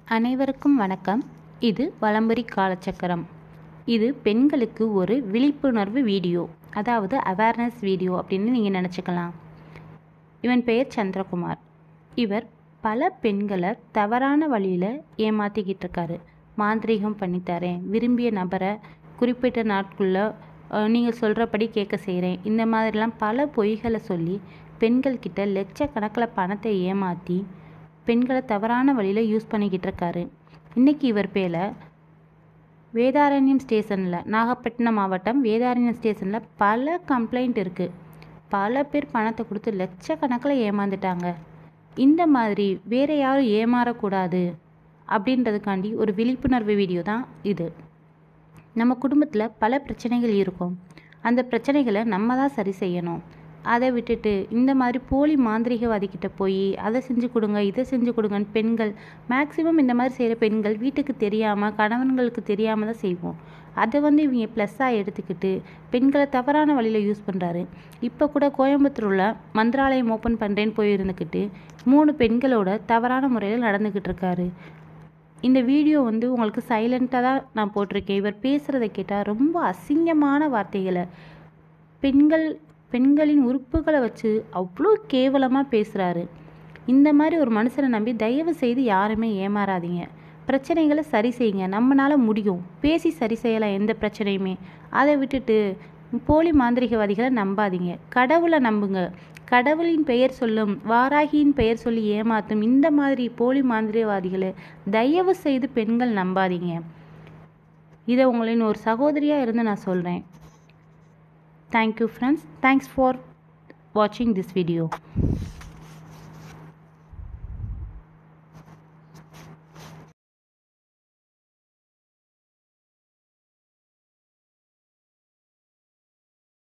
அனைவருக்கும் வணக்கம் இது வலம்புரி காலச்சக்கரம் இது பெண்களுக்கு ஒரு விழிப்புணர்வு வீடியோ அதாவது அவேர்னஸ் வீடியோ அப்படின்னு நீங்கள் நினச்சிக்கலாம் இவன் பெயர் சந்திரகுமார் இவர் பல பெண்களை தவறான வழியில் ஏமாற்றிக்கிட்டு இருக்காரு மாந்திரீகம் பண்ணித்தரேன் விரும்பிய நபரை குறிப்பிட்ட நாட்குள்ளே நீங்கள் சொல்கிறபடி கேட்க செய்கிறேன் இந்த மாதிரிலாம் பல பொய்களை சொல்லி பெண்கள்கிட்ட லட்சக்கணக்கில் பணத்தை ஏமாற்றி பெண்களை தவறான வழியில் யூஸ் பண்ணிக்கிட்டு இருக்காரு இன்றைக்கி இவர் பேரில் வேதாரண்யம் ஸ்டேஷனில் நாகப்பட்டினம் மாவட்டம் வேதாரண்யம் ஸ்டேஷனில் பல கம்ப்ளைண்ட் இருக்குது பல பேர் பணத்தை கொடுத்து லட்சக்கணக்கில் ஏமாந்துட்டாங்க இந்த மாதிரி வேறு யாரும் ஏமாறக்கூடாது அப்படின்றதுக்காண்டி ஒரு விழிப்புணர்வு வீடியோ தான் இது நம்ம குடும்பத்தில் பல பிரச்சனைகள் இருக்கும் அந்த பிரச்சனைகளை நம்ம தான் சரி செய்யணும் அதை விட்டுட்டு இந்த மாதிரி போலி மாந்திரிகவாதிக்கிட்ட போய் அதை செஞ்சு கொடுங்க இதை செஞ்சு கொடுங்கன்னு பெண்கள் மேக்சிமம் இந்த மாதிரி செய்கிற பெண்கள் வீட்டுக்கு தெரியாமல் கணவன்களுக்கு தெரியாமல் தான் செய்வோம் அதை வந்து இவங்க ப்ளஸ்ஸாக எடுத்துக்கிட்டு பெண்களை தவறான வழியில் யூஸ் பண்ணுறாரு இப்போ கூட கோயம்புத்தூரில் மந்திராலயம் ஓப்பன் பண்ணுறேன்னு போய் இருந்துக்கிட்டு மூணு பெண்களோட தவறான முறையில் நடந்துக்கிட்டு இருக்காரு இந்த வீடியோ வந்து உங்களுக்கு சைலண்ட்டாக தான் நான் போட்டிருக்கேன் இவர் பேசுகிறத கேட்டால் ரொம்ப அசிங்கமான வார்த்தைகளை பெண்கள் பெண்களின் உறுப்புகளை வச்சு அவ்வளோ கேவலமாக பேசுகிறாரு இந்த மாதிரி ஒரு மனுஷனை நம்பி தயவு செய்து யாருமே ஏமாறாதீங்க பிரச்சனைகளை சரி செய்யுங்க நம்மளால் முடியும் பேசி சரி செய்யலாம் எந்த பிரச்சனையுமே அதை விட்டுட்டு போலி மாந்திரிகவாதிகளை நம்பாதீங்க கடவுளை நம்புங்க கடவுளின் பெயர் சொல்லும் வாராகியின் பெயர் சொல்லி ஏமாத்தும் இந்த மாதிரி போலி மாந்திரிகவாதிகளை தயவு செய்து பெண்கள் நம்பாதீங்க இதை உங்களின் ஒரு சகோதரியாக இருந்து நான் சொல்கிறேன் தேங்க்யூ ஃப்ரெண்ட்ஸ் தேங்க்ஸ் ஃபார் வாட்சிங் திஸ் வீடியோ